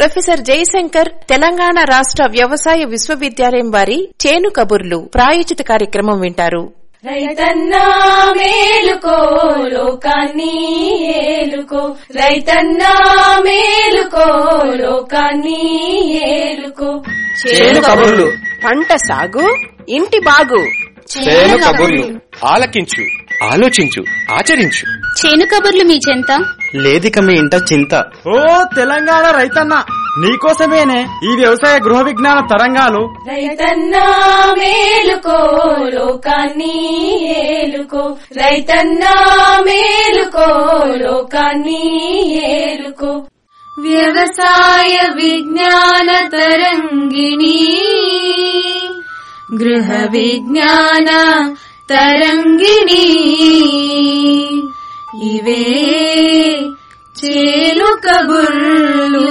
professor Jayashankar Telangana రాష్ట్ర వ్యవసాయ విశ్వవిద్యాలయం వారి చేను కబుర్లు ప్రాయోజిత కార్యక్రమం వింటారు రైతన్నా మేలుకో లోకాన్ని ఏలుకో రైతన్నా మేలుకో లోకాన్ని ఏలుకో చేను కబుర్లు పంట సాగు ఇంటి బాగు చేను కబుర్లు ఆలకించు ఆలోచించు ఆచరించు చేను కబుర్లు మీ చెంత లేదిక మీ ఇంట చింత ఓ తెలంగాణ రైతన్న నీకోసమేనే ఈ వ్యవసాయ గృహ విజ్ఞాన తరంగాలు రైతన్నా మేలుకో లోకాన్ని ఏలుకో రైతన్నా మేలుకో లోకాన్ని ఏలుకో వ్యవసాయ విజ్ఞాన తరంగిణి గృహ విజ్ఞాన తరంగిణి ఇవే చేలు కబుర్లు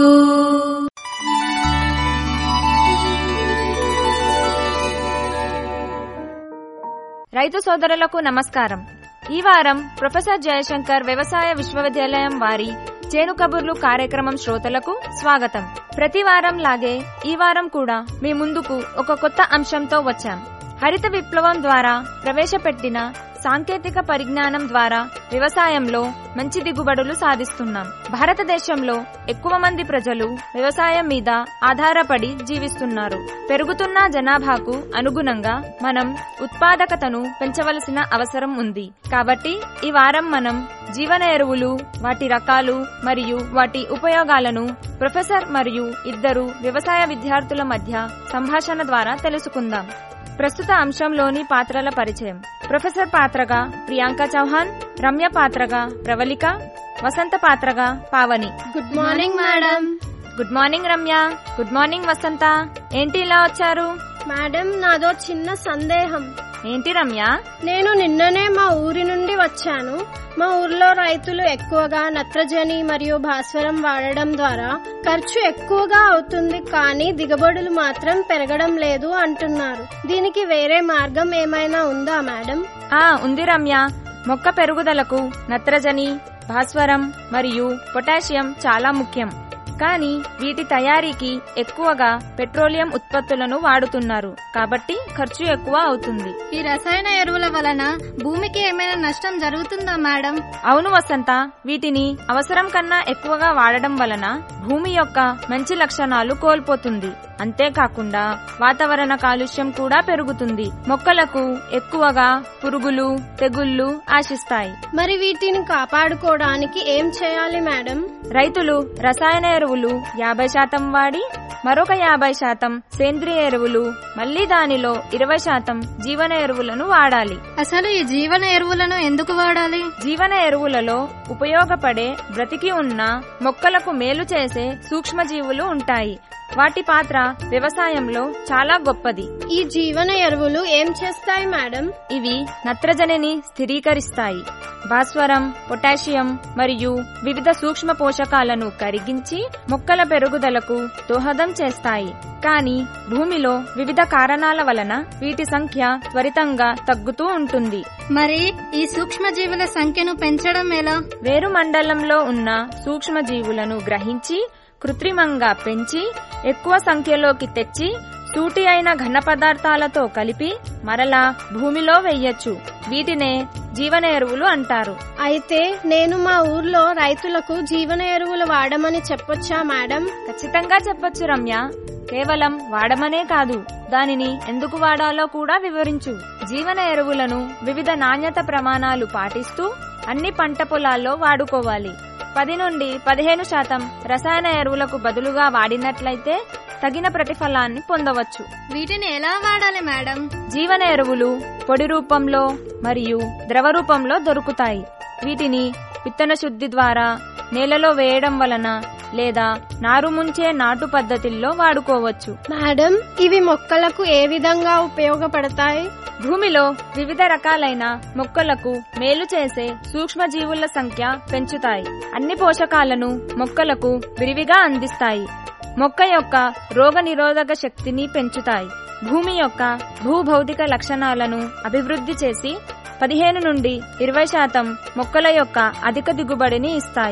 రైతు సోదరులకు నమస్కారం ఈ వారం ప్రొఫెసర్ జయశంకర్ వ్యవసాయ విశ్వవిద్యాలయం వారి చేను కబుర్లు కార్యక్రమం శ్రోతలకు స్వాగతం ప్రతి వారం లాగే ఈ వారం కూడా మీ ముందుకు ఒక కొత్త అంశంతో వచ్చాం హరిత విప్లవం ద్వారా ప్రవేశపెట్టిన సాంకేతిక పరిజ్ఞానం ద్వారా వ్యవసాయంలో మంచి దిగుబడులు సాధిస్తున్నాం భారతదేశంలో ఎక్కువ మంది ప్రజలు వ్యవసాయం మీద ఆధారపడి జీవిస్తున్నారు పెరుగుతున్న జనాభాకు అనుగుణంగా మనం ఉత్పాదకతను పెంచవలసిన అవసరం ఉంది కాబట్టి ఈ వారం మనం జీవన ఎరువులు వాటి రకాలు మరియు వాటి ఉపయోగాలను ప్రొఫెసర్ మరియు ఇద్దరు వ్యవసాయ విద్యార్థుల మధ్య సంభాషణ ద్వారా తెలుసుకుందాం ప్రస్తుత అంశంలోని పాత్రల పరిచయం ప్రొఫెసర్ పాత్రగా ప్రియాంక చౌహాన్ రమ్య పాత్రగా ప్రవళిక వసంత పాత్రగా Pavani good morning madam good morning Ramya good morning Vasantha ఏంటి ఇలా వచ్చారు మేడం నాదో చిన్న సందేహం ఏంటి రమ్య నేను నిన్ననే మా ఊరి నుండి వచ్చాను మా ఊర్లో రైతులు ఎక్కువగా నత్రజని మరియు భాస్వరం వాడడం ద్వారా ఖర్చు ఎక్కువగా అవుతుంది కానీ దిగుబడులు మాత్రం పెరగడం లేదు అంటున్నారు దీనికి వేరే మార్గం ఏమైనా ఉందా మేడం ఆ ఉంది రమ్య మొక్క పెరుగుదలకు నత్రజని భాస్వరం మరియు పొటాషియం చాలా ముఖ్యం కానీ వీటి తయారీకి ఎక్కువగా పెట్రోలియం ఉత్పత్తులను వాడుతున్నారు కాబట్టి ఖర్చు ఎక్కువ అవుతుంది ఈ రసాయన ఎరువుల వలన భూమికి ఏమైనా నష్టం జరుగుతుందా మేడం అవును వసంత వీటిని అవసరం కన్నా ఎక్కువగా వాడడం వలన భూమి యొక్క మంచి లక్షణాలు కోల్పోతుంది అంతేకాకుండా వాతావరణ కాలుష్యం కూడా పెరుగుతుంది మొక్కలకు ఎక్కువగా పురుగులు తెగుళ్లు ఆశిస్తాయి మరి వీటిని కాపాడుకోవడానికి ఏం చేయాలి మేడం రైతులు రసాయన ఎరువులు యాభై శాతం వాడి మరొక యాభై శాతం సేంద్రియ ఎరువులు మళ్లీ దానిలో ఇరవై శాతం జీవన ఎరువులను వాడాలి అసలు ఈ జీవన ఎరువులను ఎందుకు వాడాలి జీవన ఎరువులలో ఉపయోగపడే బ్రతికి ఉన్న మొక్కలకు మేలు చేసే సూక్ష్మజీవులు ఉంటాయి వాటి పాత్ర వ్యవసాయంలో చాలా గొప్పది ఈ జీవన ఎరువులు ఏం చేస్తాయి మేడం ఇవి నత్రజనిని స్థిరీకరిస్తాయి భాస్వరం పొటాషియం మరియు వివిధ సూక్ష్మ పోషకాలను కరిగించి మొక్కల పెరుగుదలకు దోహదం చేస్తాయి కానీ భూమిలో వివిధ కారణాల వలన వీటి సంఖ్య త్వరితంగా తగ్గుతూ ఉంటుంది మరి ఈ సూక్ష్మజీవుల సంఖ్యను పెంచడం ఎలా వేరు మండలంలో ఉన్న సూక్ష్మజీవులను గ్రహించి కృత్రిమంగా పెంచి ఎక్కువ సంఖ్యలోకి తెచ్చి సూటి అయిన ఘన పదార్థాలతో కలిపి మరలా భూమిలో వెయ్యొచ్చు వీటినే జీవన ఎరువులు అంటారు అయితే నేను మా ఊర్లో రైతులకు జీవన ఎరువులు వాడమని చెప్పొచ్చా మేడం ఖచ్చితంగా చెప్పొచ్చు రమ్య కేవలం వాడమనే కాదు దానిని ఎందుకు వాడాలో కూడా వివరించు జీవన ఎరువులను వివిధ నాణ్యత ప్రమాణాలు పాటిస్తూ అన్ని పంట పొలాల్లో వాడుకోవాలి పది నుండి పదిహేను శాతం రసాయన ఎరువులకు బదులుగా వాడినట్లయితే తగిన ప్రతిఫలాన్ని పొందవచ్చు వీటిని ఎలా వాడాలి మేడం జీవన ఎరువులు పొడి రూపంలో మరియు ద్రవ రూపంలో దొరుకుతాయి వీటిని విత్తన శుద్ధి ద్వారా నేలలో వేయడం వలన లేదా నారు ముంచే నాటు పద్ధతుల్లో వాడుకోవచ్చు మేడం ఇవి మొక్కలకు ఏ విధంగా ఉపయోగపడతాయి భూమిలో వివిధ రకాలైన మొక్కలకు మేలు చేసే సూక్ష్మజీవుల సంఖ్య పెంచుతాయి అన్ని పోషకాలను మొక్కలకు విరివిగా అందిస్తాయి మొక్క యొక్క రోగ నిరోధక శక్తిని పెంచుతాయి భూమి యొక్క భూభౌతిక లక్షణాలను అభివృద్ధి చేసి పదిహేను నుండి ఇరవై శాతం మొక్కల యొక్క అధిక దిగుబడిని ఇస్తాయి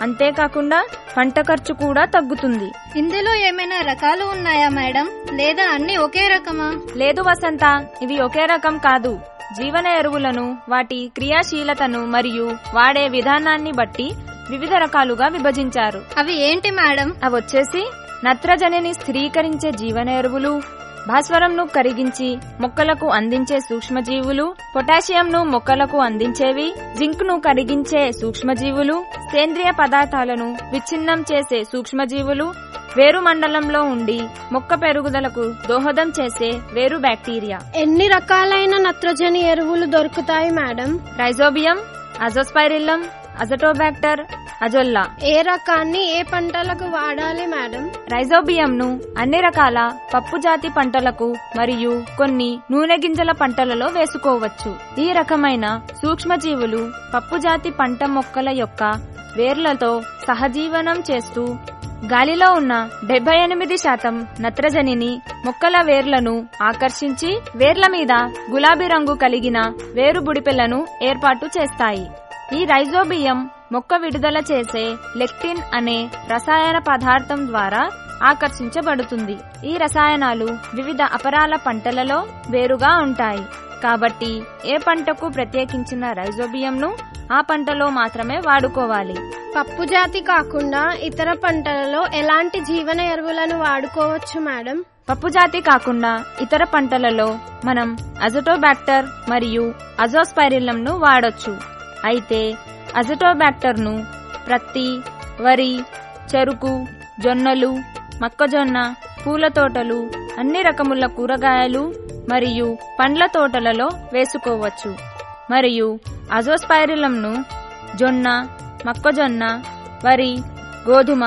అంతేకాకుండా పంట ఖర్చు కూడా తగ్గుతుంది ఇందులో ఏమైనా రకాలు ఉన్నాయా మేడం లేదా అన్ని ఒకే రకమా లేదు వసంత ఇవి ఒకే రకం కాదు జీవన ఎరువులను వాటి క్రియాశీలతను మరియు వాడే విధానాన్ని బట్టి వివిధ రకాలుగా విభజించారు అవి ఏంటి మేడం అవొచ్చేసి నత్రజనిని స్థిరీకరించే జీవన ఎరువులు భాస్వరంను కరిగించి మొక్కలకు అందించే సూక్ష్మజీవులు పొటాషియంను మొక్కలకు అందించేవి జింక్ ను కరిగించే సూక్ష్మజీవులు సేంద్రియ పదార్థాలను విచ్ఛిన్నం చేసే సూక్ష్మజీవులు వేరు మండలంలో ఉండి మొక్క పెరుగుదలకు దోహదం చేసే వేరు బ్యాక్టీరియా ఎన్ని రకాలైన నత్రజని ఎరువులు దొరుకుతాయి madam Rhizobium Azospirillum Azotobacter Azolla ఏ రకాన్ని ఏ పంటలకు వాడాలి మేడం రైజోబియంను అన్ని రకాల పప్పు జాతి పంటలకు మరియు కొన్ని నూనె గింజల పంటలలో వేసుకోవచ్చు ఈ రకమైన సూక్ష్మజీవులు పప్పు జాతి పంట మొక్కల యొక్క వేర్లతో సహజీవనం చేస్తూ గాలిలో ఉన్న డెబ్బై ఎనిమిది శాతం నత్రజనిని మొక్కల వేర్లను ఆకర్షించి వేర్ల మీద గులాబీ రంగు కలిగిన వేరు బుడిపెలను ఏర్పాటు చేస్తాయి ఈ రైజోబియం మొక్క విడుదల చేసే లెక్టిన్ అనే రసాయన పదార్థం ద్వారా ఆకర్షించబడుతుంది ఈ రసాయనాలు వివిధ అపరాల పంటలలో వేరుగా ఉంటాయి కాబట్టి ఏ పంటకు ప్రత్యేకించిన రైజోబియంను ఆ పంటలో మాత్రమే వాడుకోవాలి పప్పు జాతి కాకుండా ఇతర పంటలలో ఎలాంటి జీవన ఎరువులను వాడుకోవచ్చు మేడం పప్పు జాతి కాకుండా ఇతర పంటలలో మనం అజటోబాక్టర్ మరియు అజోస్పైరిల్లంను వాడొచ్చు అయితే అజటోబాక్టర్ను ప్రత్తి వరి చెరుకు జొన్నలు మొక్కజొన్న పూల తోటలు అన్ని రకముల కూరగాయలు మరియు పండ్ల తోటలలో వేసుకోవచ్చు మరియు అజోస్పైరిలంను జొన్న మొక్కజొన్న వరి గోధుమ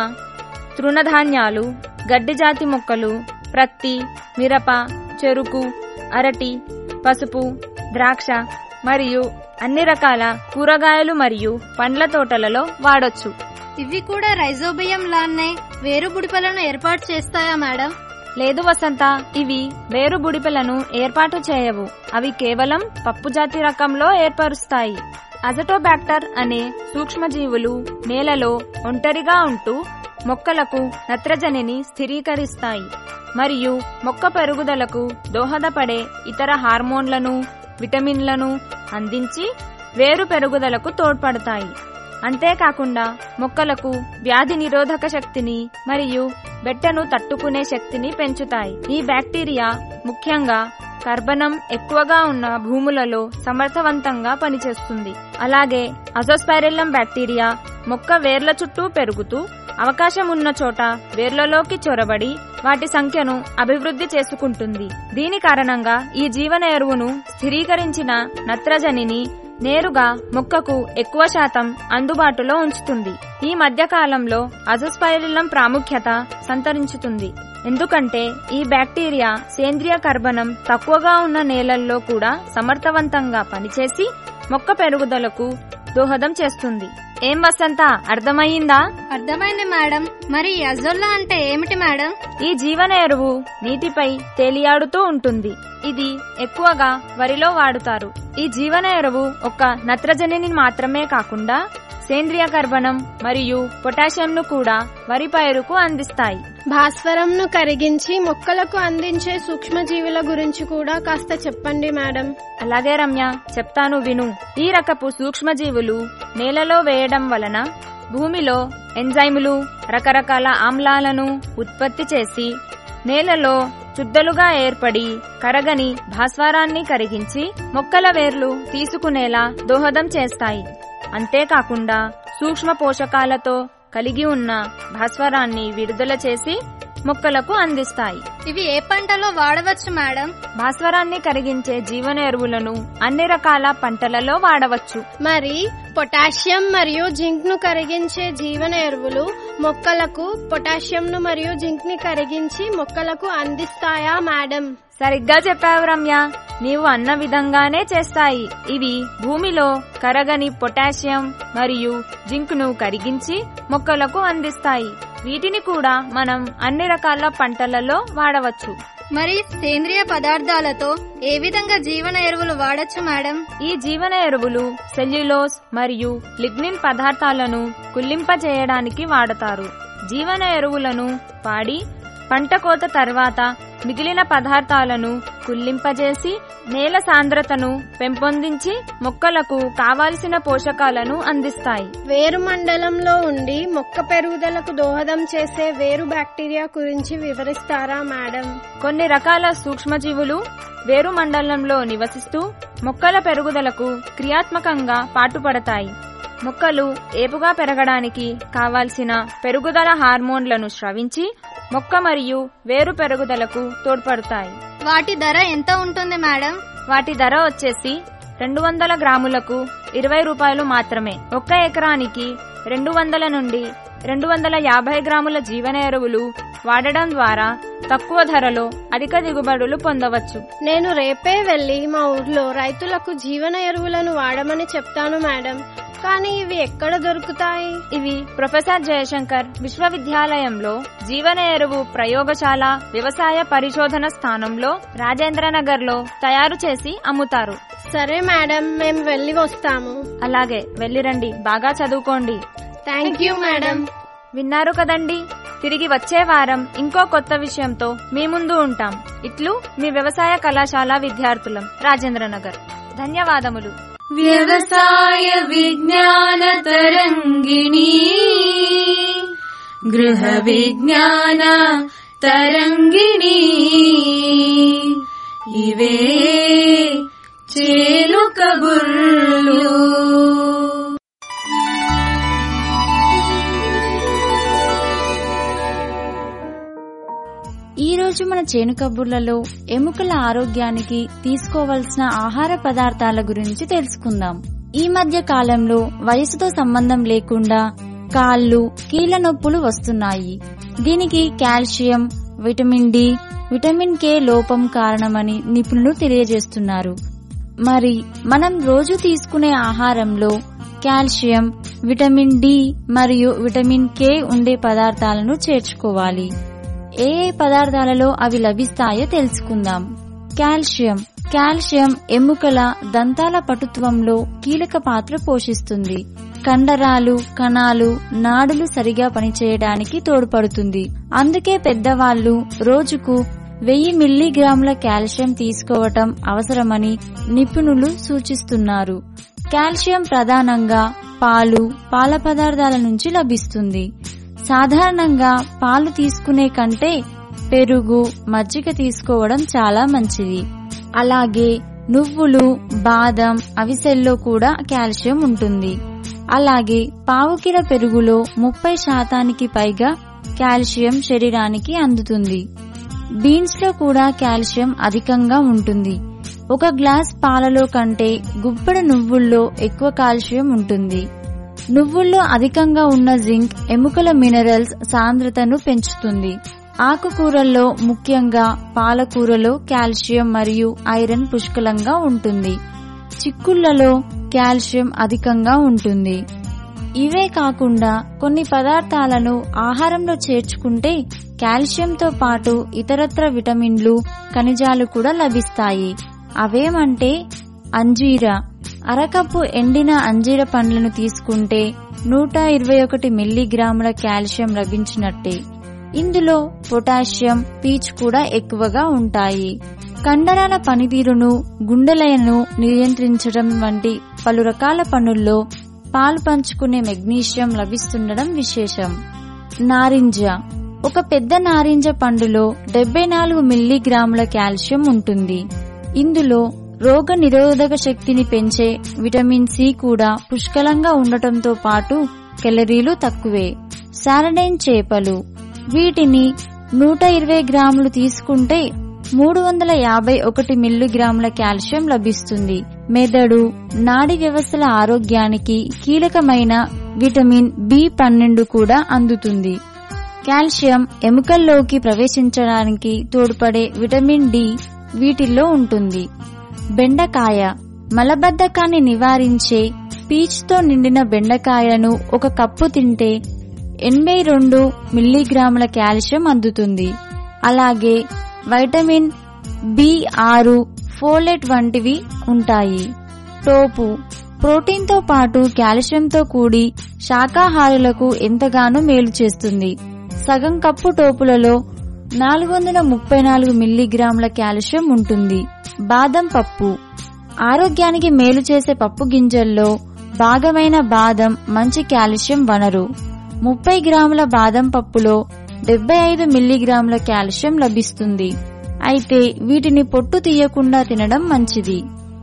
తృణధాన్యాలు గడ్డి జాతి మొక్కలు ప్రత్తి మిరప చెరుకు అరటి పసుపు ద్రాక్ష మరియు అన్ని రకాల కూరగాయలు మరియు పండ్ల తోటలలో వాడొచ్చు ఇవి కూడా రైజోబియం లానే వేరు బుడిపలను ఏర్పాటు చేస్తాయా మేడం లేదు వసంత ఇవి వేరు బుడిపెలను ఏర్పాటు చేయవు అవి కేవలం పప్పు జాతి రకంలో ఏర్పరుస్తాయి అజటోబాక్టర్ అనే సూక్ష్మజీవులు నేలలో ఒంటరిగా ఉంటూ మొక్కలకు నత్రజనిని స్థిరీకరిస్తాయి మరియు మొక్క పెరుగుదలకు దోహదపడే ఇతర హార్మోన్లను విటమిన్లను అందించి వేరు పెరుగుదలకు తోడ్పడతాయి అంతేకాకుండా మొక్కలకు వ్యాధి నిరోధక శక్తిని మరియు బెట్టను తట్టుకునే శక్తిని పెంచుతాయి ఈ బ్యాక్టీరియా ముఖ్యంగా కర్బనం ఎక్కువగా ఉన్న భూములలో సమర్థవంతంగా పనిచేస్తుంది అలాగే అజోస్పైరిల్లం బ్యాక్టీరియా మొక్క వేర్ల చుట్టూ పెరుగుతూ అవకాశం ఉన్న చోట వేర్లలోకి చొరబడి వాటి సంఖ్యను అభివృద్ధి చేసుకుంటుంది దీని కారణంగా ఈ జీవన ఎరువును స్థిరీకరించిన నత్రజనిని నేరుగా మొక్కకు ఎక్కువ శాతం అందుబాటులో ఉంచుతుంది ఈ మధ్య కాలంలో అజస్పైరిలం ప్రాముఖ్యత సంతరించుతుంది ఎందుకంటే ఈ బ్యాక్టీరియా సేంద్రియ కర్బనం తక్కువగా ఉన్న నేలల్లో కూడా సమర్థవంతంగా పనిచేసి మొక్క పెరుగుదలకు దోహదం చేస్తుంది ఏం వసంత అర్థమయ్యిందా అర్థమైంది మేడం మరి అజొల్లా అంటే ఏమిటి మేడం ఈ జీవన ఎరువు నీటిపై తేలియాడుతూ ఉంటుంది ఇది ఎక్కువగా వరిలో వాడుతారు ఈ జీవన ఎరువు ఒక నత్రజనిని మాత్రమే కాకుండా సేంద్రియ కర్బనం మరియు పొటాషియంను కూడా వరి పైరుకు అందిస్తాయి భాస్వరంను కరిగించి మొక్కలకు అందించే సూక్ష్మజీవుల గురించి కూడా కాస్త చెప్పండి మేడం అలాగే రమ్య చెప్తాను విను ఈ రకపు సూక్ష్మజీవులు నేలలో వేయడం వలన భూమిలో ఎంజైములు రకరకాల ఆమ్లాలను ఉత్పత్తి చేసి నేలలో చుద్దలుగా ఏర్పడి కరగని భాస్వరాన్ని కరిగించి మొక్కల వేర్లు తీసుకునేలా దోహదం చేస్తాయి అంతేకాకుండా సూక్ష్మ పోషకాలతో కలిగి ఉన్న భాస్వరాన్ని విడుదల చేసి మొక్కలకు అందిస్తాయి ఇవి ఏ పంటలో వాడవచ్చు మేడం భాస్వరాన్ని కరిగించే జీవన ఎరువులను అన్ని రకాల పంటలలో వాడవచ్చు మరి పొటాషియం మరియు జింక్ ను కరిగించే జీవన ఎరువులు మొక్కలకు పొటాషియం ను మరియు జింక్ ని కరిగించి మొక్కలకు అందిస్తాయా మేడం సరిగ్గా చెప్పావు రమ్య నీవు అన్న విధంగానే చేస్తాయి ఇవి భూమిలో కరగని పొటాషియం మరియు జింక్ను కరిగించి మొక్కలకు అందిస్తాయి వీటిని కూడా మనం అన్ని రకాల పంటలలో వాడవచ్చు మరి సేంద్రియ పదార్థాలతో ఏ విధంగా జీవన ఎరువులు వాడొచ్చు మేడం ఈ జీవన ఎరువులు సెల్యులోస్ మరియు లిగ్నిన్ పదార్థాలను కుళ్ళింపజేయడానికి వాడతారు జీవన ఎరువులను వాడి పంట కోత తర్వాత మిగిలిన పదార్థాలను కుళ్ళింపజేసి నేల సాంద్రతను పెంపొందించి మొక్కలకు కావాల్సిన పోషకాలను అందిస్తాయి వేరు మండలంలో ఉండి మొక్క పెరుగుదలకు దోహదం చేసే వేరు బ్యాక్టీరియా గురించి వివరిస్తారా మేడం కొన్ని రకాల సూక్ష్మజీవులు వేరు మండలంలో నివసిస్తూ మొక్కల పెరుగుదలకు క్రియాత్మకంగా పాటుపడతాయి మొక్కలు ఏపుగా పెరగడానికి కావాల్సిన పెరుగుదల హార్మోన్లను స్రవించి మొక్క మరియు వేరు పెరుగుదలకు తోడ్పడతాయి వాటి ధర ఎంత ఉంటుంది మేడం వాటి ధర వచ్చేసి రెండు వందల గ్రాములకు ఇరవై రూపాయలు మాత్రమే ఒక్క ఎకరానికి రెండు వందల నుండి రెండు వందల యాభై గ్రాముల జీవన ఎరువులు వాడడం ద్వారా తక్కువ ధరలో అధిక దిగుబడులు పొందవచ్చు నేను రేపే వెళ్లి మా ఊర్లో రైతులకు జీవన ఎరువులను వాడమని చెప్తాను మేడం కానీ ఇవి ఎక్కడ దొరుకుతాయి ఇవి ప్రొఫెసర్ జయశంకర్ విశ్వవిద్యాలయంలో జీవన ఎరువు ప్రయోగశాల వ్యవసాయ పరిశోధన స్థానంలో రాజేంద్రనగర్ లో తయారు చేసి అమ్ముతారు సరే మేడం మేము వెళ్ళి వస్తాము అలాగే వెళ్ళిరండి బాగా చదువుకోండి థ్యాంక్ యూ మేడం విన్నారు కదండి తిరిగి వచ్చే వారం ఇంకో కొత్త విషయంతో మీ ముందు ఉంటాం ఇట్లు మీ వ్యవసాయ కళాశాల విద్యార్థులం రాజేంద్రనగర్ ధన్యవాదములు వ్యవసాయ విజ్ఞాన తరంగిణి గృహ విజ్ఞాన తరంగిణి ఇవే చేలు కబుర్లు ఈ రోజు మన చేను కబుర్లలో ఎముకల ఆరోగ్యానికి తీసుకోవలసిన ఆహార పదార్థాల గురించి తెలుసుకుందాం ఈ మధ్య కాలంలో వయసుతో సంబంధం లేకుండా కాళ్ళు కీళ్ల నొప్పులు వస్తున్నాయి దీనికి calcium vitamin D vitamin K లోపం కారణమని నిపుణులు తెలియజేస్తున్నారు మరి మనం రోజు తీసుకునే ఆహారంలో కాల్షియం విటమిన్ డి మరియు విటమిన్ కే ఉండే పదార్థాలను చేర్చుకోవాలి ఏ ఏ పదార్థాలలో అవి లభిస్తాయో తెలుసుకుందాం కాల్షియం కాల్షియం ఎముకల దంతాల పటుత్వంలో కీలక పాత్ర పోషిస్తుంది కండరాలు కణాలు నాడులు సరిగా పనిచేయడానికి తోడ్పడుతుంది అందుకే పెద్దవాళ్లు రోజుకు వెయ్యి మిల్లీగ్రాముల కాల్షియం తీసుకోవటం అవసరమని నిపుణులు సూచిస్తున్నారు కాల్షియం ప్రధానంగా పాలు పాల పదార్థాల నుంచి లభిస్తుంది సాధారణంగా పాలు తీసుకునే కంటే పెరుగు మజ్జిగ తీసుకోవడం చాలా మంచిది అలాగే నువ్వులు బాదం అవిసెల్లో కూడా కాల్షియం ఉంటుంది అలాగే పావుకిల పెరుగులో ముప్పై శాతానికి పైగా కాల్షియం శరీరానికి అందుతుంది బీన్స్ లో కూడా కాల్షియం అధికంగా ఉంటుంది ఒక గ్లాస్ పాలలో కంటే గుప్పెడు నువ్వుల్లో ఎక్కువ కాల్షియం ఉంటుంది నువ్వుల్లో అధికంగా ఉన్న జింక్ ఎముకల మినరల్స్ సాంద్రతను పెంచుతుంది ఆకుకూరల్లో ముఖ్యంగా పాలకూరలో కాల్షియం మరియు ఐరన్ పుష్కలంగా ఉంటుంది చిక్కుళ్లలో కాల్షియం అధికంగా ఉంటుంది ఇవే కాకుండా కొన్ని పదార్థాలను ఆహారంలో చేర్చుకుంటే కాల్షియంతో పాటు ఇతరత్ర విటమిన్లు ఖనిజాలు కూడా లభిస్తాయి అవేమంటే అంజీర అరకప్పు ఎండిన అంజీర పండ్లను తీసుకుంటే నూట ఇరవై ఒకటి మిల్లీగ్రాముల కాల్షియం లభించినట్టే ఇందులో పొటాషియం పీచ్ కూడా ఎక్కువగా ఉంటాయి కండరాల పనితీరును గుండెలయను నియంత్రించడం వంటి పలు రకాల పనుల్లో పాలు పంచుకునే మెగ్నీషియం లభిస్తుండడం విశేషం నారింజ ఒక పెద్ద నారింజ పండులో డెబ్బై నాలుగు మిల్లీగ్రాముల కాల్షియం ఉంటుంది ఇందులో రోగ నిరోధక శక్తిని పెంచే విటమిన్ సి కూడా పుష్కలంగా ఉండటంతో పాటు కెలరీలు తక్కువే సారడైన్ చేపలు వీటిని నూట ఇరవై గ్రాములు తీసుకుంటే మూడు వందల యాభై ఒకటి మిల్లీగ్రాముల కాల్షియం లభిస్తుంది మెదడు నాడి వ్యవస్థల ఆరోగ్యానికి కీలకమైన విటమిన్ బి పన్నెండు కూడా అందుతుంది కాల్షియం ఎముకల్లోకి ప్రవేశించడానికి తోడ్పడే విటమిన్ డి వీటిల్లో ఉంటుంది బెండకాయ మలబద్ధకాన్ని నివారించే పీచ్తో నిండిన బెండకాయలను ఒక కప్పు తింటే ఎనభై రెండు మిల్లీగ్రాముల కాల్షియం అందుతుంది అలాగే వైటమిన్ బి ఆరు ఫోలెట్ వంటివి ఉంటాయి టోపు ప్రోటీన్తో పాటు కాల్షియంతో కూడి శాకాహారులకు ఎంతగానో మేలు చేస్తుంది సగం కప్పు టోపులలో నాలుగు వందల ముప్పై నాలుగు మిల్లీగ్రాముల కాల్షియం ఉంటుంది బాదం పప్పు ఆరోగ్యానికి మేలు చేసే పప్పు గింజల్లో భాగమైన బాదం మంచి కాల్షియం వనరు ముప్పై గ్రాముల బాదం పప్పులో డెబ్బై ఐదు మిల్లీగ్రాముల కాల్షియం లభిస్తుంది అయితే వీటిని పొట్టు తీయకుండా తినడం మంచిది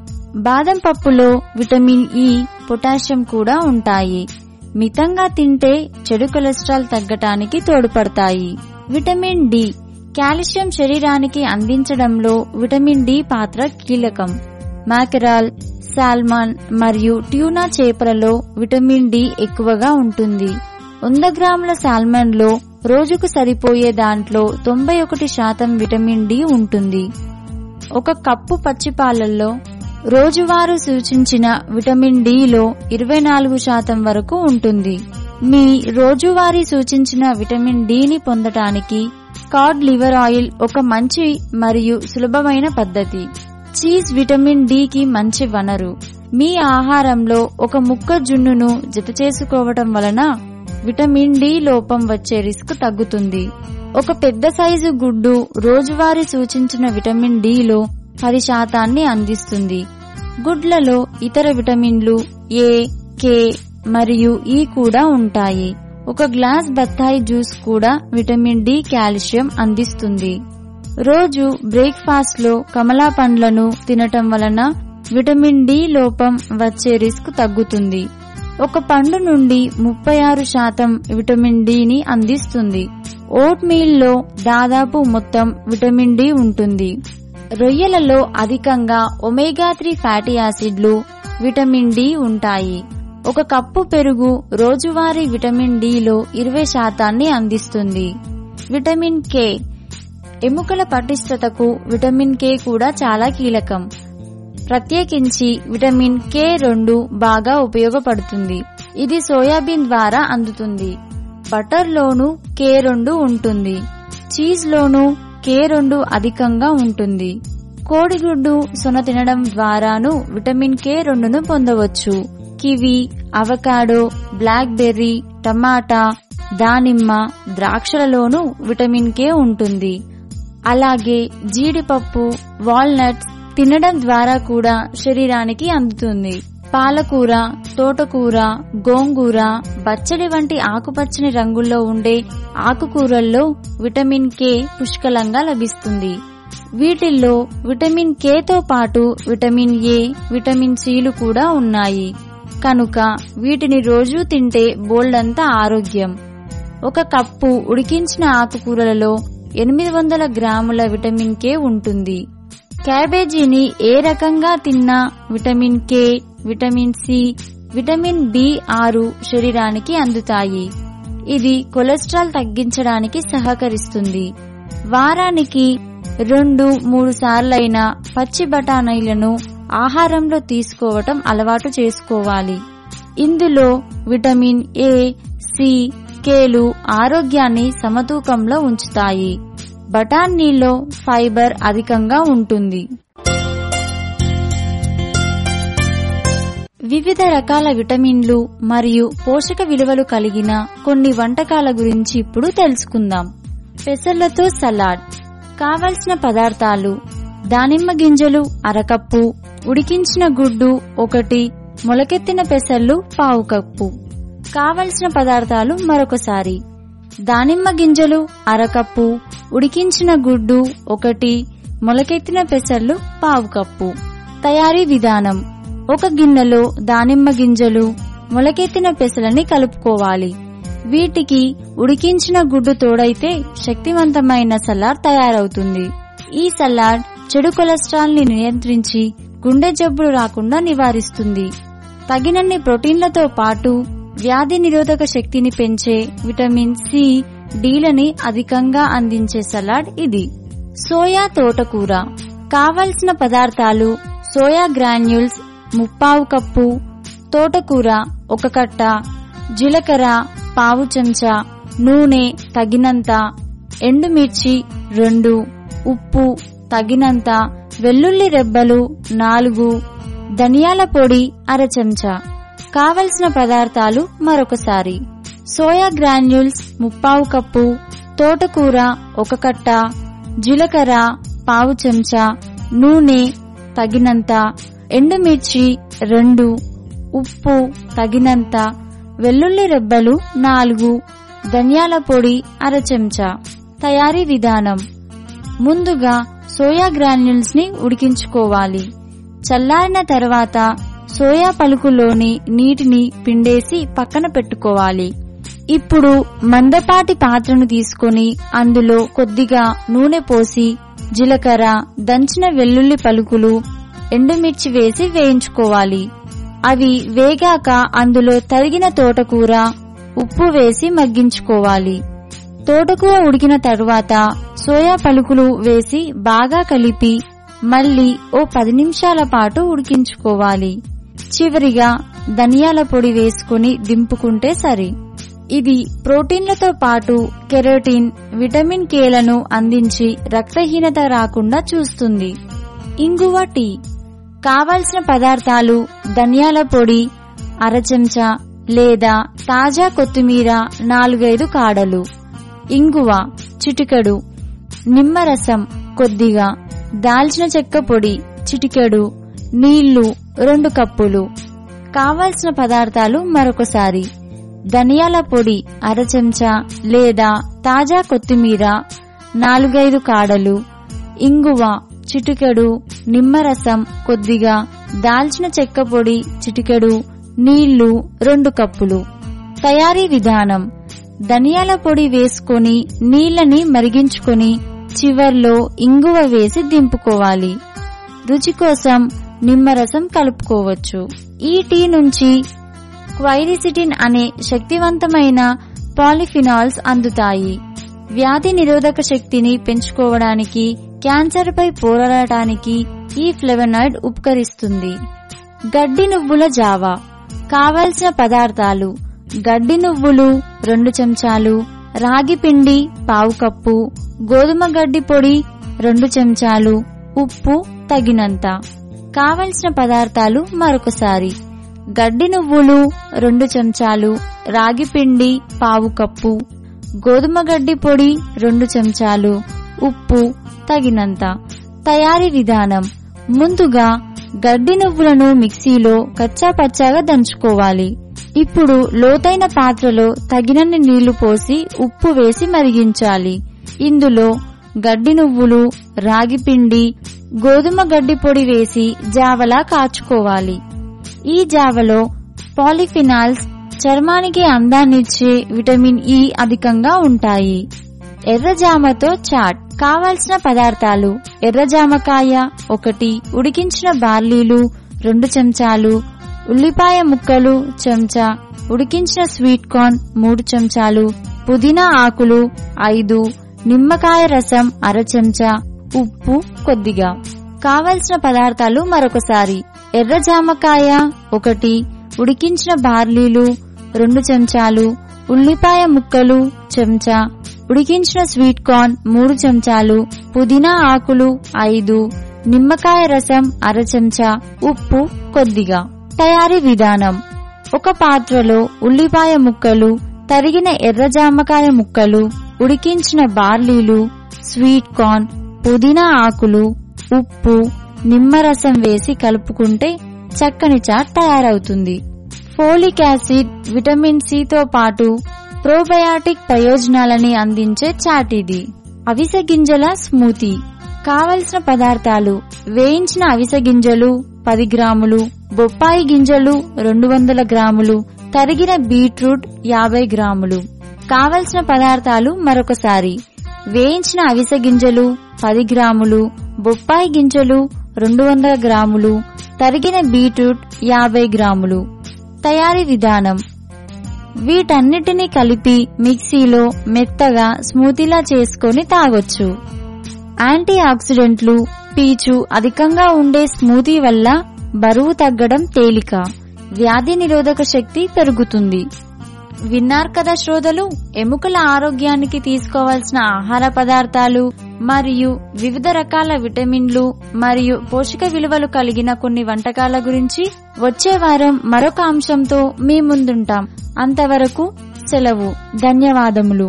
బాదం పప్పులో విటమిన్ ఇ పొటాషియం కూడా ఉంటాయి మితంగా తింటే చెడు కొలెస్ట్రాల్ తగ్గటానికి తోడ్పడతాయి విటమిన్ డి కాల్షియం శరీరానికి అందించడంలో విటమిన్ డి పాత్ర కీలకం మాకెరాల్ సాల్మాన్ మరియు ట్యూనా చేపలలో విటమిన్ డి ఎక్కువగా ఉంటుంది వంద గ్రాముల సాల్మన్ లో రోజుకు సరిపోయే దాంట్లో తొంభై ఒకటి శాతం విటమిన్ డి ఉంటుంది ఒక కప్పు పచ్చిపాలల్లో రోజువారు సూచించిన విటమిన్ డిలో ఇరవై నాలుగు శాతం వరకు ఉంటుంది మీ రోజువారీ సూచించిన విటమిన్ డిని పొందటానికి కాడ్ లివర్ ఆయిల్ ఒక మంచి మరియు సులభమైన పద్ధతి చీజ్ విటమిన్ కి మంచి వనరు మీ ఆహారంలో ఒక ముక్క జున్నును జత చేసుకోవటం వలన విటమిన్ డి లోపం వచ్చే రిస్క్ తగ్గుతుంది ఒక పెద్ద సైజు గుడ్డు రోజువారీ సూచించిన విటమిన్ డిలో పది శాతాన్ని అందిస్తుంది గుడ్లలో ఇతర విటమిన్లు ఏ కే మరియు ఈ కూడా ఉంటాయి ఒక గ్లాస్ బత్తాయి జ్యూస్ కూడా విటమిన్ డి కాల్షియం అందిస్తుంది రోజు బ్రేక్ఫాస్ట్ లో కమలా పండ్లను తినటం వలన విటమిన్ డి లోపం వచ్చే రిస్క్ తగ్గుతుంది ఒక పండు నుండి ముప్పై ఆరు శాతం విటమిన్ డిని అందిస్తుంది ఓట్ మీల్ లో దాదాపు మొత్తం విటమిన్ డి ఉంటుంది రొయ్యలలో అధికంగా ఒమేగా త్రీ ఫ్యాటీ యాసిడ్లు విటమిన్ డి ఉంటాయి ఒక కప్పు పెరుగు రోజువారీ విటమిన్ డిలో ఇరవై శాతాన్ని అందిస్తుంది విటమిన్ కే ఎముకల పటిష్టతకు విటమిన్ కే కూడా చాలా కీలకం ప్రత్యేకించి విటమిన్ కే రెండు బాగా ఉపయోగపడుతుంది ఇది సోయాబీన్ ద్వారా అందుతుంది బటర్లోనూ కే రెండు ఉంటుంది చీజ్లోనూ కే రెండు అధికంగా ఉంటుంది కోడిగుడ్డు సొన తినడం ద్వారాను విటమిన్ కే రెండును పొందవచ్చు కివి అవకాడో బ్లాక్ బెర్రీ టమాటా దానిమ్మ ద్రాక్షలలోనూ విటమిన్ కే ఉంటుంది అలాగే జీడిపప్పు వాల్నట్స్ తినడం ద్వారా కూడా శరీరానికి అందుతుంది పాలకూర తోటకూర గోంగూర బచ్చలి వంటి ఆకుపచ్చని రంగుల్లో ఉండే ఆకుకూరల్లో విటమిన్ కే పుష్కలంగా లభిస్తుంది వీటిల్లో విటమిన్ కేతో పాటు విటమిన్ ఏ విటమిన్ సిలు కూడా ఉన్నాయి కనుక వీటిని రోజూ తింటే బోల్డంతా ఆరోగ్యం ఒక కప్పు ఉడికించిన ఆకుకూరలలో ఎనిమిది వందల గ్రాముల విటమిన్ కే ఉంటుంది క్యాబేజీని ఏ రకంగా తిన్నా vitamin K vitamin C vitamin B ఆరు శరీరానికి అందుతాయి ఇది కొలెస్ట్రాల్ తగ్గించడానికి సహకరిస్తుంది వారానికి రెండు మూడు సార్లైనా పచ్చి బఠానీలను ఆహారంలో తీసుకోవటం అలవాటు చేసుకోవాలి ఇందులో విటమిన్ ఏ సి కేలు ఆరోగ్యాన్ని సమతూకంలో ఉంచుతాయి బఠానీలో ఫైబర్ అధికంగా ఉంటుంది వివిధ రకాల విటమిన్లు మరియు పోషక విలువలు కలిగిన కొన్ని వంటకాల గురించి ఇప్పుడు తెలుసుకుందాం పెసర్లతో సలాడ్ కావలసిన పదార్థాలు దానిమ్మ గింజలు అరకప్పు ఉడికించిన గుడ్డు ఒకటి మొలకెత్తిన పెసర్లు పావు కప్పు కావలసిన పదార్థాలు మరొకసారి దానిమ్మ గింజలు అరకప్పు ఉడికించిన గుడ్డు ఒకటి మొలకెత్తిన పెసర్లు పావు కప్పు తయారీ విధానం ఒక గిన్నెలో దానిమ్మ గింజలు మొలకెత్తిన పెసలని కలుపుకోవాలి వీటికి ఉడికించిన గుడ్డు తోడైతే శక్తివంతమైన సలాడ్ తయారవుతుంది ఈ సలాడ్ చెడు కొలెస్ట్రాల్ ని నియంత్రించి గుండె జబ్బులు రాకుండా నివారిస్తుంది తగినన్ని ప్రోటీన్లతో పాటు వ్యాధి నిరోధక శక్తిని పెంచే విటమిన్ సి డీలని అధికంగా అందించే సలాడ్ ఇది సోయా తోటకూర కావలసిన పదార్థాలు సోయా గ్రాన్యూల్స్ ముప్పావు కప్పు తోటకూర ఒక కట్ట జీలకర్ర పావు చెంచా నూనె తగినంత ఎండుమిర్చి రెండు ఉప్పు తగినంత వెల్లుల్లి రెబ్బలు నాలుగు ధనియాల పొడి అర చెంచా కావలసిన పదార్థాలు మరొకసారి సోయా గ్రాన్యూల్స్ ముప్పావు కప్పు తోటకూర ఒక కట్ట జీలకర్ర పావు చెంచా నూనె తగినంత ఎండుమిర్చి రెండు ఉప్పు తగినంత వెల్లుల్లి రెబ్బలు నాలుగు ధనియాల పొడి అర చెంచా తయారీ విధానం ముందుగా సోయా గ్రాన్యూల్స్ ని ఉడికించుకోవాలి చల్లారిన తర్వాత సోయా పలుకులోని నీటిని పిండేసి పక్కన పెట్టుకోవాలి ఇప్పుడు మందపాటి పాత్రను తీసుకొని అందులో కొద్దిగా నూనె పోసి జీలకర్ర దంచిన వెల్లుల్లి పలుకులు ఎండుమిర్చి వేసి వేయించుకోవాలి అవి వేగాక అందులో తరిగిన తోటకూర ఉప్పు వేసి మగ్గించుకోవాలి తోటకూర ఉడికిన తరువాత సోయా పలుకులు వేసి బాగా కలిపి మళ్ళీ ఓ పది నిమిషాల పాటు ఉడికించుకోవాలి చివరిగా ధనియాల పొడి వేసుకుని దింపుకుంటే సరి ఇది ప్రోటీన్లతో పాటు కెరోటిన్ విటమిన్ కేలను అందించి రక్తహీనత రాకుండా చూస్తుంది ఇంగువ టీ కావలసిన పదార్థాలు ధనియాల పొడి అర చెంచా లేదా తాజా కొత్తిమీర నాలుగైదు కాడలు ఇంగువ చిటికెడు నిమ్మరసం కొద్దిగా దాల్చిన చెక్క పొడి చిటికెడు నీళ్లు రెండు కప్పులు కావలసిన పదార్థాలు మరొకసారి ధనియాల పొడి అర చెంచా లేదా తాజా కొత్తిమీర నాలుగైదు కాడలు ఇంగువ చిటికెడు నిమ్మరసం కొద్దిగా దాల్చిన చెక్క పొడి చిటికెడు నీళ్లు రెండు కప్పులు తయారీ విధానం ధనియాల పొడి వేసుకొని నీళ్ళని మరిగించుకొని చివర్లో ఇంగువ వేసి దింపుకోవాలి రుచి కోసం నిమ్మరసం కలుపుకోవచ్చు ఈ టీ నుంచి క్వైరిసిటిన్ అనే శక్తివంతమైన పాలిఫినాల్స్ అందుతాయి వ్యాధి నిరోధక శక్తిని పెంచుకోవడానికి క్యాన్సర్ పై పోరాడటానికి ఈ ఫ్లెవనాయిడ్ ఉపకరిస్తుంది గడ్డి నువ్వుల జావా కావలసిన పదార్థాలు గడ్డి నువ్వులు రెండు చెంచాలు రాగి పిండి పావు కప్పు గోధుమ గడ్డి పొడి రెండు చెంచాలు ఉప్పు తగినంత కావలసిన పదార్థాలు మరొకసారి గడ్డి నువ్వులు రెండు చెంచాలు రాగి పిండి పావు కప్పు గోధుమ గడ్డి పొడి రెండు చెంచాలు ఉప్పు తగినంత తయారీ విధానం ముందుగా గడ్డి నువ్వులను మిక్సీలో కచ్చా పచ్చాగా దంచుకోవాలి ఇప్పుడు లోతైన పాత్రలో తగినన్ని నీళ్లు పోసి ఉప్పు వేసి మరిగించాలి ఇందులో గడ్డి నువ్వులు రాగి పిండి గోధుమ గడ్డి పొడి వేసి జావలా కాచుకోవాలి ఈ జావలో పాలిఫినాల్స్ చర్మానికి అందాన్నిచ్చే విటమిన్ ఇ అధికంగా ఉంటాయి ఎర్రజామతో చాట్ కావలసిన పదార్థాలు ఎర్రజామకాయ ఒకటి ఉడికించిన బార్లీలు రెండు చెంచాలు ఉల్లిపాయ ముక్కలు చెంచా ఉడికించిన స్వీట్ కార్న్ మూడు చెంచాలు పుదీనా ఆకులు ఐదు నిమ్మకాయ రసం అర చెంచా ఉప్పు కొద్దిగా కావలసిన పదార్థాలు మరొకసారి ఎర్ర జామకాయ ఒకటి ఉడికించిన బార్లీలు రెండు చెంచాలు ఉల్లిపాయ ముక్కలు చెంచా ఉడికించిన స్వీట్ కార్న్ మూడు చెంచాలు పుదీనా ఆకులు ఐదు నిమ్మకాయ రసం అర చెంచా ఉప్పు కొద్దిగా తయారీ విధానం ఒక పాత్రలో ఉల్లిపాయ ముక్కలు తరిగిన ఎర్ర జామకాయ ముక్కలు ఉడికించిన బార్లీలు స్వీట్ కార్న్ పుదీనా ఆకులు ఉప్పు నిమ్మరసం వేసి కలుపుకుంటే చక్కని చాట్ తయారవుతుంది ఫోలిక్ యాసిడ్ విటమిన్ సితో పాటు ప్రోబయాటిక్ ప్రయోజనాలని అందించే చాట్ ఇది అవిసె గింజల స్మూతీ కావలసిన పదార్థాలు వేయించిన అవిసె గింజలు పది గ్రాములు బొప్పాయి గింజలు రెండు వందల గ్రాములు తరిగిన బీట్రూట్ యాభై గ్రాములు కావలసిన పదార్థాలు మరొకసారి వేయించిన అవిసె గింజలు పది గ్రాములు బొప్పాయి గింజలు రెండు వందల గ్రాములు తరిగిన బీట్రూట్ యాభై గ్రాములు తయారీ విధానం వీటన్నిటిని కలిపి మిక్సీలో మెత్తగా స్మూతీలా చేసుకొని తాగొచ్చు యాంటీ ఆక్సిడెంట్లు పీచు అధికంగా ఉండే స్మూతీ వల్ల బరువు తగ్గడం తేలిక వ్యాధి నిరోధక శక్తి పెరుగుతుంది విన్నారు కదా శ్రోతలు ఎముకల ఆరోగ్యానికి తీసుకోవాల్సిన ఆహార పదార్థాలు మరియు వివిధ రకాల విటమిన్లు మరియు పోషక విలువలు కలిగిన కొన్ని వంటకాల గురించి వచ్చే వారం మరొక అంశంతో మీ ముందుంటాం అంతవరకు సెలవు ధన్యవాదములు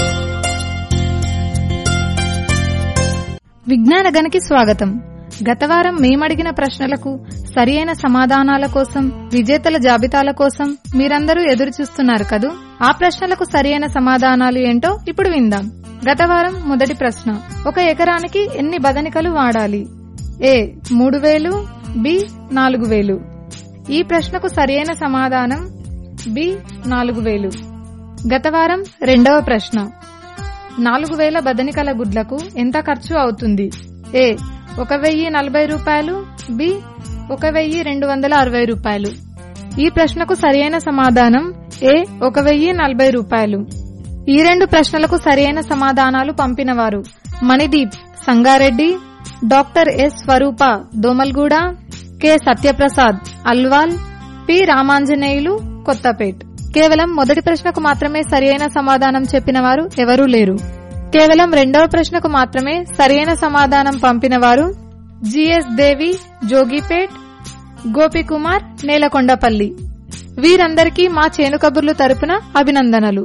విజ్ఞాన గనికి స్వాగతం గత వారం మేమడిగిన ప్రశ్నలకు సరియైన సమాధానాల కోసం విజేతల జాబితాల కోసం మీరందరూ ఎదురు చూస్తున్నారు కదూ ఆ ప్రశ్నలకు సరియైన సమాధానాలు ఏంటో ఇప్పుడు విందాం గత వారం మొదటి ప్రశ్న ఒక ఎకరానికి ఎన్ని బదనికలు వాడాలి ఏ మూడు వేలు బి నాలుగు వేలు ఈ ప్రశ్నకు సరియైన సమాధానం బి నాలుగు వేలు గత వారం రెండవ ప్రశ్న నాలుగు వేల బదనికల గుడ్లకు ఎంత ఖర్చు అవుతుంది ఏ ఒక వెయ్యి నలభై రూపాయలు బి ఒక వెయ్యి రెండు వందల అరవై రూపాయలు ఈ ప్రశ్నకు సరియైన సమాధానం ఏ ఒక వెయ్యి నలభై రూపాయలు ఈ రెండు ప్రశ్నలకు సరియైన సమాధానాలు పంపినవారు Manideep Sangareddy doctor S Swaroopa Domalguda K Satyaprasad Alwal P Ramanjaneyulu Kothapet కేవలం మొదటి ప్రశ్నకు మాత్రమే సరియైన సమాధానం చెప్పిన వారు ఎవరూ లేరు కేవలం రెండవ ప్రశ్నకు మాత్రమే సరియైన సమాధానం పంపిన వారు జిఎస్ దేవి జోగిపేట్ గోపికుమార్ నేలకొండపల్లి వీరందరికీ మా చేను కబుర్లు తరపున అభినందనలు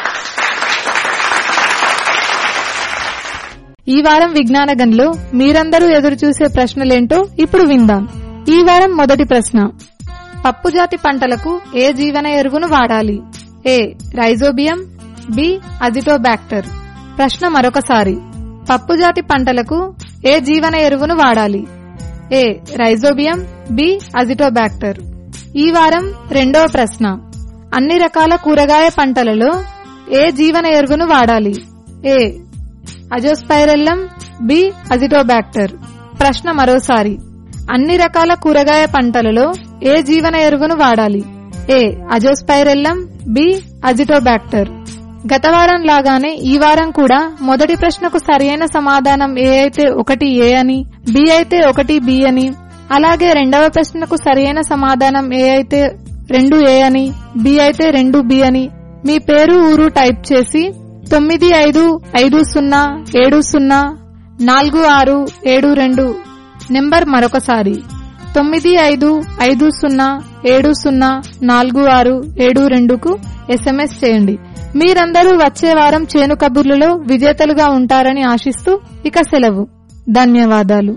ఈ వారం విజ్ఞాన గన్లో మీరందరూ ఎదురు చూసే ప్రశ్నలేంటో ఇప్పుడు విందాం ఈ వారం మొదటి ప్రశ్న పప్పుజాతి పంటలకు ఏ జీవన ఎరువును వాడాలి ఏ రైజోబియం బి అజిటోబాక్టర్ ప్రశ్న మరొకసారి పప్పుజాతి పంటలకు ఏ జీవన ఎరువును వాడాలి ఏ రైజోబియం బి అజిటోబాక్టర్ ఈ వారం రెండవ ప్రశ్న అన్ని రకాల కూరగాయ పంటలలో ఏ జీవన ఎరువును వాడాలి ఏ అజోస్పైరెల్లం బి అజిటోబాక్టర్ ప్రశ్న మరోసారి అన్ని రకాల కూరగాయ పంటలలో ఏ జీవన ఎరువును వాడాలి ఏ అజోస్పైరెల్లం బి అజిటోబాక్టర్ గత వారం లాగానే ఈ వారం కూడా మొదటి ప్రశ్నకు సరియైన సమాధానం ఏ అయితే ఒకటి ఏ అని బి అయితే ఒకటి బి అని అలాగే రెండవ ప్రశ్నకు సరియైన సమాధానం ఏ అయితే రెండు ఏ అని బి అయితే రెండు బి అని మీ పేరు ఊరు టైప్ చేసి తొమ్మిది ఐదు ఐదు సున్నా ఏడు సున్నా నాలుగు ఆరు ఏడు రెండు నెంబర్ మరొకసారి తొమ్మిది ఐదు ఐదు సున్నా ఏడు సున్నా నాలుగు ఆరు ఏడు రెండుకు ఎస్ఎంఎస్ చేయండి మీరందరూ వచ్చే వారం చేను కబుర్లలో విజేతలుగా ఉంటారని ఆశిస్తూ ఇక సెలవు ధన్యవాదాలు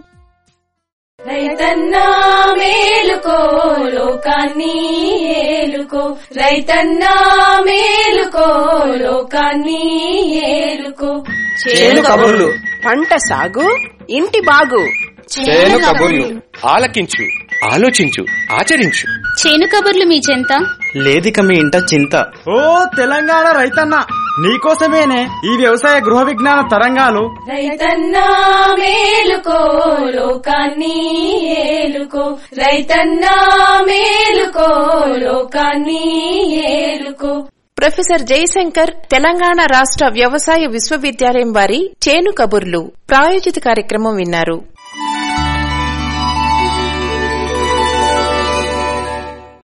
రైతన్నా మేలుకో లోకాన్ని ఏలుకో రైతన్నా మేలుకో లోకాన్ని ఏలుకో చేను కబుర్లు పంట సాగు ఇంటి బాగు చేను కబుర్లు ఆలకించు ఆలోచించు ఆచరించు చేను కబుర్లు మీ చెంత లేదిక మీ ఇంట చింత ఓ తెలంగాణ రైతన్న నీకోసమేనే ఈ వ్యవసాయ గృహ విజ్ఞాన తరంగాలు రైతన్నా మేలుకో లోకాన్ని ఏలుకో రైతన్నా మేలుకో లోకాన్ని ఏలుకో ప్రొఫెసర్ జయశంకర్ తెలంగాణ రాష్ట్ర వ్యవసాయ విశ్వవిద్యాలయం వారి చేను కబుర్లు ప్రాయోజిత కార్యక్రమం విన్నారు